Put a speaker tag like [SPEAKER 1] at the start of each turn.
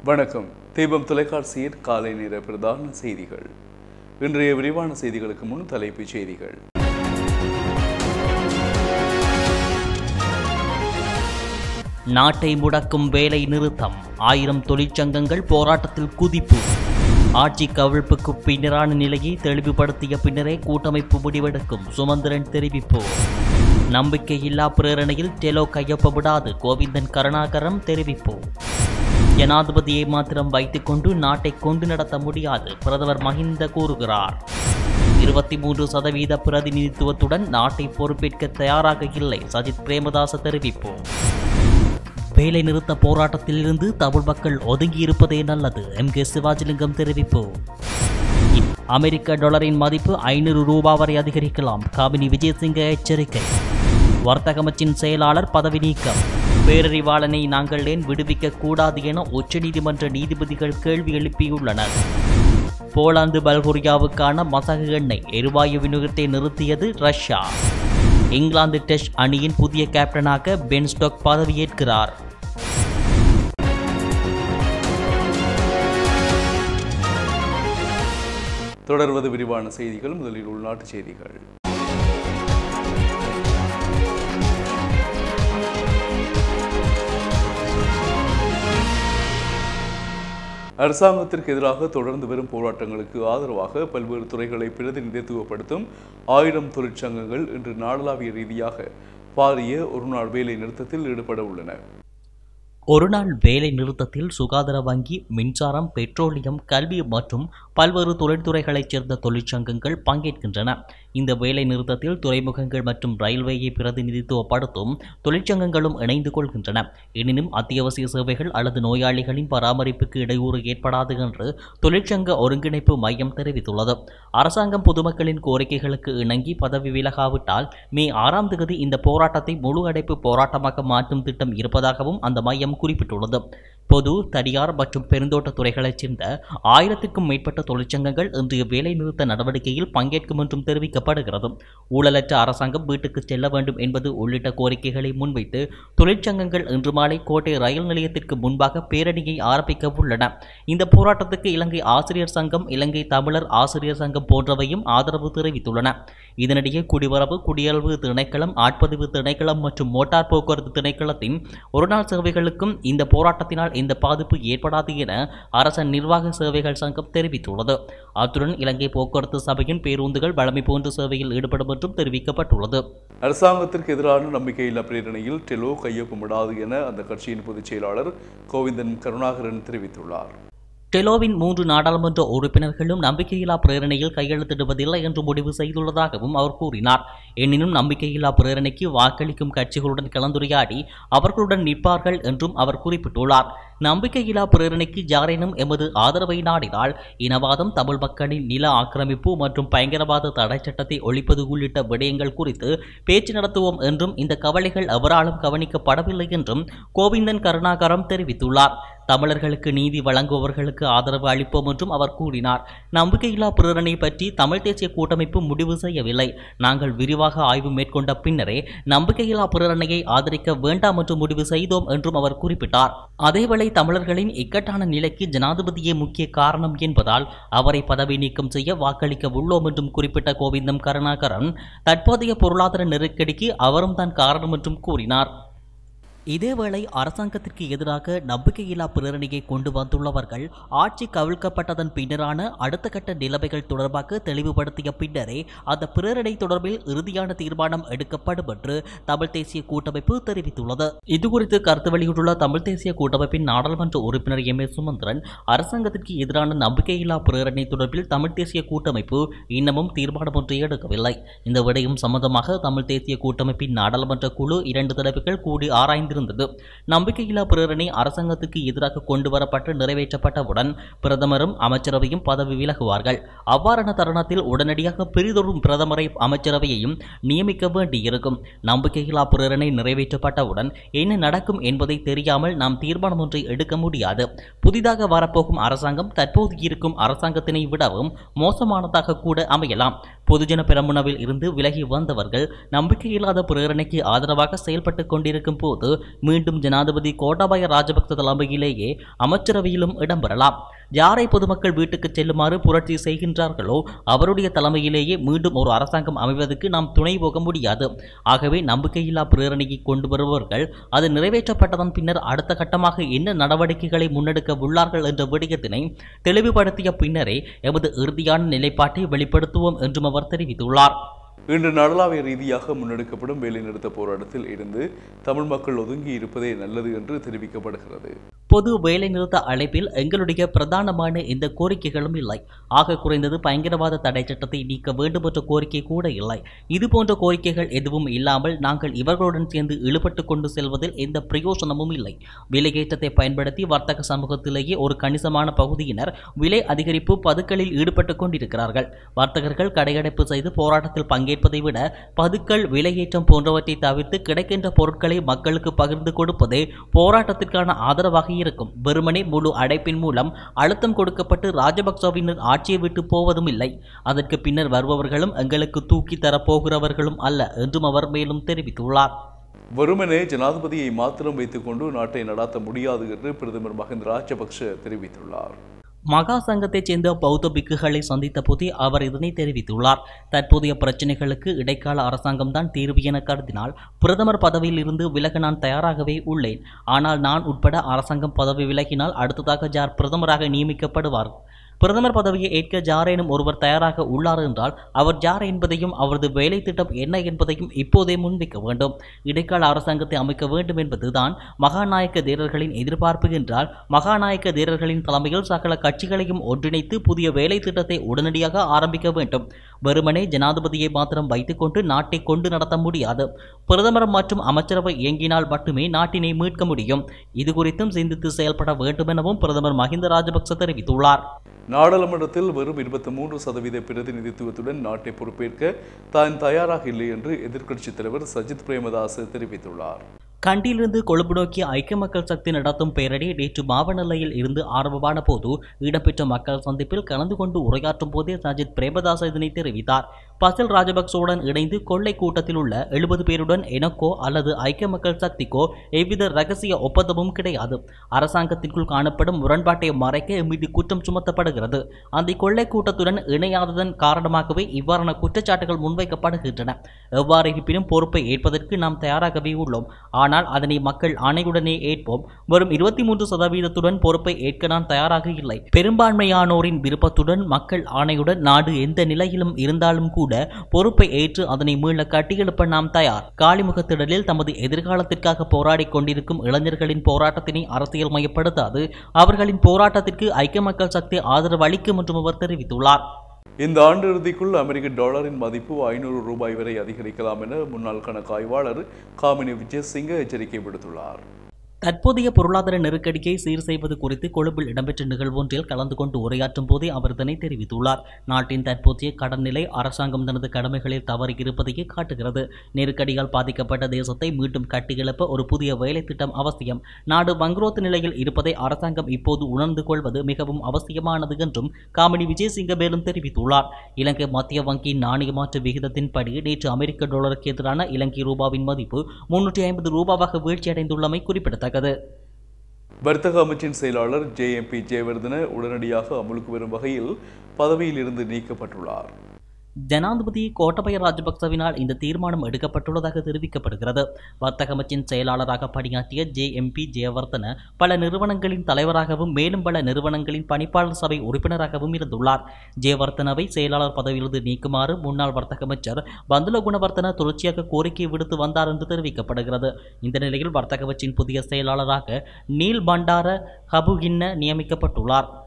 [SPEAKER 1] வணக்கம் தீபம் தொலைக்காட்சியின் காலை நேர பிரதான செய்திகள் இன்றைய விரிவான செய்திகளுக்கு முன் தலைப்புச் செய்திகள்
[SPEAKER 2] நாட்டை முடக்கும் வேலை நிறுத்தம் ஆயிரம் தொழிற்சங்கங்கள் போராட்டத்தில் குதிப்பு ஆட்சி கவிழ்ப்புக்கு பின்னரான நிலையை தெளிவுபடுத்திய பின்னரே கூட்டமைப்பு முடிவெடுக்கும் சுமந்திரன் தெரிவிப்பு நம்பிக்கையில்லா பிரேரணையில் டெலோ கையொப்பவிடாது கோவிந்தன் கருணாகரம் தெரிவிப்பு ஜனாதிபதியை மாத்திரம் வைத்துக்கொண்டு நாட்டை கொண்டு நடத்த முடியாது பிரதமர் மஹிந்த கூறுகிறார் இருபத்தி மூன்று சதவீத பிரதிநிதித்துவத்துடன் நாட்டை பொறுப்பேற்க தயாராக இல்லை சஜித் பிரேமதாச தெரிவிப்பு வேலை நிறுத்த போராட்டத்தில் இருந்து தமிழ் மக்கள் ஒதுங்கி இருப்பதே நல்லது எம் கே சிவாஜிலிங்கம் தெரிவிப்பு அமெரிக்க டாலரின் மதிப்பு ஐநூறு ரூபாய் வரை அதிகரிக்கலாம் காமினி விஜயசிங்க எச்சரிக்கை வர்த்தக அமைச்சின் செயலாளர் பதவி நீக்கம் பேரறிவாளனை நாங்கள் ஏன் விடுவிக்க கூடாது என உச்சநீதிமன்ற நீதிபதிகள் கேள்வி எழுப்பியுள்ளனர் போலாந்து பல்கோரியாவுக்கான மசகு எண்ணெய் எரிவாயு விநியோகத்தை நிறுத்தியது ரஷ்யா இங்கிலாந்து டெஸ்ட் அணியின் புதிய கேப்டனாக பென் ஸ்டோக் பதவியேற்கிறார்
[SPEAKER 1] தொடர்வது விரிவான செய்திகள் முதலில் உள்நாட்டு செய்திகள் அரசாங்கத்திற்கு எதிராக தொடர்ந்து வரும் போராட்டங்களுக்கு ஆதரவாக பல்வேறு துறைகளை பிரதிநிதித்துவப்படுத்தும் ஆயிரம் தொழிற்சங்கங்கள் இன்று நாடளாவிய ரீதியாக பாரிய ஒருநாள் வேலை நிறுத்தத்தில் ஈடுபட உள்ளன
[SPEAKER 2] ஒருநாள் வேலை நிறுத்தத்தில் சுகாதார வங்கி மின்சாரம் பெட்ரோலியம் கல்வி மற்றும் பல்வேறு தொழில்துறைகளைச் சேர்ந்த தொழிற்சங்கங்கள் பங்கேற்கின்றன இந்த வேலை நிறுத்தத்தில் துறைமுகங்கள் மற்றும் ரயில்வேயை பிரதிநிதித்துவப்படுத்தும் தொழிற்சங்கங்களும் இணைந்து கொள்கின்றன எனினும் அத்தியாவசிய சேவைகள் அல்லது நோயாளிகளின் பராமரிப்புக்கு இடையூறு ஏற்படாது என்று தொழிற்சங்க ஒருங்கிணைப்பு மையம் தெரிவித்துள்ளது அரசாங்கம் பொதுமக்களின் கோரிக்கைகளுக்கு இணங்கி பதவி விலகாவிட்டால் மே ஆறாம் தேதி இந்த போராட்டத்தை முழு அடைப்பு போராட்டமாக மாற்றும் திட்டம் இருப்பதாகவும் அந்த மையம் குறிப்பிட்டுள்ளது பொது தனியார் மற்றும் பெருந்தோட்ட துறைகளைச் சேர்ந்த ஆயிரத்திற்கும் மேற்பட்ட தொழிற்சங்கங்கள் இன்றைய வேலை நிறுத்த நடவடிக்கையில் பங்கேற்கும் என்றும் தெரிவிக்கப்படுகிறது ஊழலற்ற அரசாங்கம் வீட்டுக்கு செல்ல வேண்டும் என்பது உள்ளிட்ட கோரிக்கைகளை முன்வைத்து தொழிற்சங்கங்கள் இன்று மாலை கோட்டை ரயில் நிலையத்திற்கு முன்பாக பேரணியை ஆரம்பிக்க உள்ளன இந்த போராட்டத்துக்கு இலங்கை ஆசிரியர் சங்கம் இலங்கை தமிழர் ஆசிரியர் சங்கம் போன்றவையும் ஆதரவு தெரிவித்துள்ளன இதனிடையே குடிவரவு குடியரவு திணைக்களம் ஆட்பதிவு திணைக்களம் மற்றும் மோட்டார் போக்குவரத்து திணைக்களத்தின் ஒருநாள் சேவைகளுக்கும் இந்த போராட்டத்தினால் எந்த பாதிப்பு ஏற்படாது என அரச நிர்வாக சேவைகள் சங்கம் தெரிவித்துள்ளது அத்துடன் இலங்கை போக்குவரத்து சபையின் பேருந்துகள் வழமை போன்ற சேவையில் ஈடுபடும் என்றும் தெரிவிக்கப்பட்டுள்ளது
[SPEAKER 1] அரசாங்கத்திற்கு எதிரான நம்பிக்கையில்லா பிரேரணையில் டெலோ கையொப்பமிடாது என அந்த கட்சியின் பொதுச் செயலாளர் கோவிந்தன் கருணாகரன் தெரிவித்துள்ளார்
[SPEAKER 2] டெலோவின் மூன்று நாடாளுமன்ற உறுப்பினர்களும் நம்பிக்கையில்லா பிரேரணையில் கையெழுத்திடுவதில்லை என்று முடிவு செய்துள்ளதாகவும் அவர் கூறினார் எனினும் நம்பிக்கையில்லா பிரேரணைக்கு வாக்களிக்கும் கட்சிகளுடன் கலந்துரையாடி அவர்களுடன் நிற்பார்கள் என்றும் அவர் குறிப்பிட்டுள்ளார் நம்பிக்கையில்லா பிரேரணைக்கு யாரேனும் எமது ஆதரவை நாடினால் இனவாதம் தமிழ் மக்களின் நில ஆக்கிரமிப்பு மற்றும் பயங்கரவாத தடை சட்டத்தை ஒழிப்பது உள்ளிட்ட விடயங்கள் குறித்து பேச்சு நடத்துவோம் என்றும் இந்த கவலைகள் எவராலும் கவனிக்கப்படவில்லை என்றும் கோவிந்தன் கருணாகரம் தெரிவித்துள்ளார் தமிழர்களுக்கு நீதி வழங்குபவர்களுக்கு ஆதரவு அளிப்போம் என்றும் அவர் கூறினார் நம்பிக்கையில்லா பிரேரணை பற்றி தமிழ் தேசிய கூட்டமைப்பு முடிவு செய்யவில்லை நாங்கள் விரிவாக ஆய்வு மேற்கொண்ட பின்னரே நம்பிக்கையில்லா பிரேரணையை ஆதரிக்க வேண்டாம் என்று முடிவு செய்தோம் என்றும் அவர் குறிப்பிட்டார் அதேவேளை தமிழர்களின் இக்கட்டான நிலைக்கு ஜனாதிபதியே முக்கிய காரணம் என்பதால் அவரை பதவி நீக்கம் செய்ய வாக்களிக்க உள்ளோம் என்றும் குறிப்பிட்ட கோவிந்தம் கருணாகரன் தற்போதைய பொருளாதார நெருக்கடிக்கு அவரும் தான் காரணம் என்றும் கூறினார் இதேவேளை அரசாங்கத்திற்கு எதிராக நம்பிக்கையில்லா பிரேரணையை கொண்டு வந்துள்ளவர்கள் ஆட்சி கவிழ்க்கப்பட்டதன் பின்னரான அடுத்த கட்ட நிலைமைகள் தொடர்பாக தெளிவுபடுத்திய பின்னரே அந்த பிரேரணை தொடர்பில் இறுதியான தீர்மானம் எடுக்கப்படும் என்று தமிழ் தேசிய கூட்டமைப்பு தெரிவித்துள்ளது இதுகுறித்து கருத்து வெளியிட்டுள்ள தமிழ் தேசிய கூட்டமைப்பின் நாடாளுமன்ற உறுப்பினர் எம் ஏ சுமந்திரன் அரசாங்கத்திற்கு எதிரான நம்பிக்கையில்லா பிரேரணை தொடர்பில் தமிழ் தேசிய கூட்டமைப்பு இன்னமும் தீர்மானம் ஒன்றை எடுக்கவில்லை இந்த விடயம் சம்பந்தமாக தமிழ் தேசிய கூட்டமைப்பின் நாடாளுமன்ற குழு இரண்டு தடவைகள் கூடி ஆராய்ந்து இருந்தது நம்பிக்கையில்லா பிரேரணை அரசாங்கத்துக்கு எதிராக கொண்டு வரப்பட்டு நிறைவேற்றப்பட்டவுடன் பிரதமரும் அமைச்சரவையும் பதவி விலகுவார்கள் அவ்வாறான தருணத்தில் உடனடியாக பெரிதொரு பிரதமரை அமைச்சரவையையும் நியமிக்க வேண்டியிருக்கும் நம்பிக்கையில்லா பிரேரணை நிறைவேற்றப்பட்டவுடன் என்ன நடக்கும் என்பதை தெரியாமல் நாம் தீர்மானம் ஒன்றை எடுக்க முடியாது புதிதாக வரப்போகும் அரசாங்கம் தற்போது இருக்கும் அரசாங்கத்தினை விடவும் மோசமானதாக கூட அமையலாம் பொதுஜன பெரமுனவில் இருந்து விலகி வந்தவர்கள் நம்பிக்கையில்லாத பிரேரணைக்கு ஆதரவாக செயல்பட்டுக் கொண்டிருக்கும் போது மீண்டும் ஜனாதிபதி கோட்டாபய ராஜபக்ச தலைமையிலேயே அமைச்சரவையிலும் இடம்பெறலாம் யாரை பொதுமக்கள் வீட்டுக்கு செல்லுமாறு புரட்சி செய்கின்றார்களோ அவருடைய தலைமையிலேயே மீண்டும் ஒரு அரசாங்கம் அமைவதற்கு நாம் துணை போக முடியாது ஆகவே நம்பிக்கையில்லா பிரேரணையை கொண்டு வருபவர்கள் அது நிறைவேற்றப்பட்டதன் பின்னர் அடுத்த கட்டமாக என்ன நடவடிக்கைகளை முன்னெடுக்க உள்ளார்கள் என்ற விடயத்தினை தெளிவுபடுத்திய பின்னரே எமது இறுதியான நிலைப்பாட்டை வெளிப்படுத்துவோம் என்றும் அவர் தெரிவித்துள்ளார்
[SPEAKER 1] இன்று நாடளாவிய ரீதியாக முன்னெடுக்கப்படும் வேலைநிறுத்த போராட்டத்தில் இருந்து தமிழ் மக்கள் ஒதுங்கி இருப்பதே நல்லது என்று தெரிவிக்கப்படுகிறது
[SPEAKER 2] பொது வேலைநிறுத்த அழைப்பில் எங்களுடைய பிரதானமான எந்த கோரிக்கைகளும் இல்லை ஆக குறைந்தது பயங்கரவாத தடை சட்டத்தை நீக்க வேண்டும் என்ற கோரிக்கை கூட இல்லை இது போன்ற கோரிக்கைகள் எதுவும் இல்லாமல் நாங்கள் இவர்களுடன் சேர்ந்து இழுபட்டு கொண்டு செல்வதில் எந்த பிரயோசனமும் இல்லை விலையேற்றத்தை பயன்படுத்தி வர்த்தக சமூகத்திலேயே ஒரு கணிசமான பகுதியினர் விலை அதிகரிப்பு பதுக்களில் ஈடுபட்டு கொண்டிருக்கிறார்கள் வர்த்தகர்கள் கடையடைப்பு செய்து போராட்டத்தில் பங்கேற்பதை விட பதுக்கள் விலையேற்றம் போன்றவற்றை தவிர்த்து கிடைக்கின்ற பொருட்களை மக்களுக்கு பகிர்ந்து கொடுப்பதே போராட்டத்திற்கான ஆதரவாக இருக்கும் வெறுமனே முழு அடைப்பின் மூலம் அழுத்தம் கொடுக்கப்பட்டு ராஜபக்சவினர் ஆட்சியை விட்டு போவதும் இல்லை அதற்கு பின்னர் வருபவர்களும் எங்களுக்கு தூக்கி தரப்போகிறவர்களும் அல்ல என்றும் அவர் மேலும் தெரிவித்துள்ளார்
[SPEAKER 1] வெறுமனே ஜனாதிபதியை மாத்திரம் வைத்துக்கொண்டு நாட்டை நடாத்த முடியாது என்று பிரதமர் மஹிந்த ராஜபக்ஷ தெரிவித்துள்ளார்
[SPEAKER 2] மகா சங்கத்தைச் சேர்ந்த பௌத்த பிக்குகளை சந்தித்த போதே அவர் இதனை தெரிவித்துள்ளார் தற்போதைய பிரச்சினைகளுக்கு இடைக்கால அரசாங்கம்தான் தீர்வு என கருதினால் பிரதமர் பதவியில் இருந்து விலக நான் தயாராகவே உள்ளேன் ஆனால் நான் உட்பட அரசாங்கம் பதவி விலகினால் அடுத்ததாக ஜார் பிரதமராக நியமிக்கப்படுவார் பிரதமர் பதவியை ஏற்க ஜாரேனும் ஒருவர் தயாராக உள்ளார் என்றால் அவர் ஜார் என்பதையும் அவரது வேலை திட்டம் என்ன என்பதையும் இப்போதே முன்வைக்க வேண்டும் இடைக்கால அரசாங்கத்தை அமைக்க வேண்டும் என்பதுதான் மகாநாயக்க தேரர்களின் எதிர்பார்ப்பு என்றால் மகாநாயக்க தேரர்களின் தலைமையில் சகல கட்சிகளையும் ஒன்றிணைத்து புதிய வேலை திட்டத்தை உடனடியாக ஆரம்பிக்க வேண்டும் வெறுமனே ஜனாதிபதியை மாத்திரம் வைத்துக்கொண்டு நாட்டை கொண்டு நடத்த முடியாது பிரதமர் மற்றும் அமைச்சரவை இயங்கினால் மட்டுமே நாட்டினை மீட்க முடியும் இது குறித்தும் சிந்தித்து செயல்பட வேண்டும் எனவும் பிரதமர் மஹிந்த ராஜபக்ச தெரிவித்துள்ளார்
[SPEAKER 1] நாடாளுமன்றத்தில் வெறும் இருபத்தி மூன்று சதவீத பிரதிநிதித்துவத்துடன் நாட்டை பொறுப்பேற்க தான் தயாராக இல்லை என்று எதிர்க்கட்சித் தலைவர் சஜித் பிரேமதாஸ் தெரிவித்துள்ளார்
[SPEAKER 2] கண்டியிலிருந்து கொழும்பு நோக்கிய ஐக்கிய மக்கள் சக்தி நடத்தும் பேரணி நேற்று மாவநிலையில் இருந்து ஆரம்பமான போது இடம்பெற்ற மக்கள் சந்திப்பில் கலந்து கொண்டு உரையாற்றும் போதே சஜித் பிரேமதாஸ் இதனை தெரிவித்தார் பசில் ராஜபக்சவுடன் இணைந்து கொள்ளை கூட்டத்தில் உள்ள எழுபது பேருடன் எனக்கோ அல்லது ஐக்கிய மக்கள் சக்திக்கோ எவ்வித ரகசிய ஒப்பந்தமும் கிடையாது அரசாங்கத்திற்குள் காணப்படும் முரண்பாட்டை மறைக்க மீது குற்றம் சுமத்தப்படுகிறது அந்த கொள்ளை கூட்டத்துடன் இணையாததன் காரணமாகவே இவ்வாறான குற்றச்சாட்டுகள் முன்வைக்கப்படுகின்றன எவ்வாறு இருப்பினும் பொறுப்பை ஏற்பதற்கு நாம் தயாராகவே உள்ளோம் ஆனால் அதனை மக்கள் ஆணையுடனே ஏற்போம் வரும் இருபத்தி மூன்று சதவீதத்துடன் பொறுப்பை ஏற்க நான் தயாராக இல்லை பெரும்பான்மையானோரின் விருப்பத்துடன் மக்கள் ஆணையுடன் நாடு எந்த நிலையிலும் இருந்தாலும் கூட பொறுப்பை ஏற்று அதனை மீள கட்டியெழுப்ப நாம் தயார் காலிமுகத்திடலில் தமது எதிர்காலத்திற்காக போராடிக் கொண்டிருக்கும் இளைஞர்களின் போராட்டத்தினை அரசியல் மயப்படுத்தாது அவர்களின் போராட்டத்திற்கு ஐக்கிய மக்கள் சக்தி ஆதரவு அளிக்கும் என்றும் அவர் தெரிவித்துள்ளார்
[SPEAKER 1] இந்த ஆண்டு இறுதிக்குள் அமெரிக்க டாலரின் மதிப்பு ஐநூறு ரூபாய் வரை அதிகரிக்கலாம் என முன்னாள் கணக்காய்வாளர் காமினி விஜயசிங்க எச்சரிக்கை விடுத்துள்ளார்
[SPEAKER 2] தற்போதைய பொருளாதார நெருக்கடியை சீர் செய்வது குறித்து கொழும்பில் இடம்பெற்ற நிகழ்வொன்றில் கலந்து கொண்டு உரையாற்றும் போதே அவர் இதனை தெரிவித்துள்ளார் நாட்டின் தற்போதைய கடன் நிலை அரசாங்கம் தனது கடமைகளில் தவறி இருப்பதையே காட்டுகிறது நெருக்கடியால் பாதிக்கப்பட்ட தேசத்தை மீண்டும் கட்டியெழுப்ப ஒரு புதிய வேலை திட்டம் அவசியம் நாடு வங்குரோத்து நிலையில் இருப்பதை அரசாங்கம் இப்போது உணர்ந்து கொள்வது மிகவும் அவசியமானது என்றும் காமினி விஜயசிங்க மேலும் தெரிவித்துள்ளார் இலங்கை மத்திய வங்கியின் நாணய மாற்று விகிதத்தின்படி நேற்று அமெரிக்க டாலருக்கு எதிரான இலங்கை ரூபாவின் மதிப்பு முன்னூற்றி ஐம்பது ரூபாவாக வீழ்ச்சியடைந்துள்ளமை குறிப்பிடத்தக்கது
[SPEAKER 1] வர்த்தக அமைச்சின் செயலாளர் ஜே எம் பி ஜெயவர்தன உடனடியாக அமுலுக்கு வரும் வகையில் பதவியில் இருந்து நீக்கப்பட்டுள்ளார்
[SPEAKER 2] ஜனாதிபதி கோட்டபய ராஜபக்சவினால் இந்த தீர்மானம் எடுக்கப்பட்டுள்ளதாக தெரிவிக்கப்படுகிறது வர்த்தக அமைச்சின் செயலாளராக பணியாற்றிய ஜே எம்பி ஜெயவர்தன பல நிறுவனங்களின் தலைவராகவும் மேலும் பல நிறுவனங்களின் பணிப்பாளர் சபை உறுப்பினராகவும் இருந்துள்ளார் ஜெயவர்தனவை செயலாளர் பதவியிலிருந்து நீக்குமாறு முன்னாள் வர்த்தக அமைச்சர் பந்துல குணவர்த்தன தொடர்ச்சியாக கோரிக்கை விடுத்து வந்தார் என்று தெரிவிக்கப்படுகிறது இந்த நிலையில் வர்த்தக அமைச்சின் புதிய செயலாளராக நீல் பண்டார ஹபுகின்ன நியமிக்கப்பட்டுள்ளார்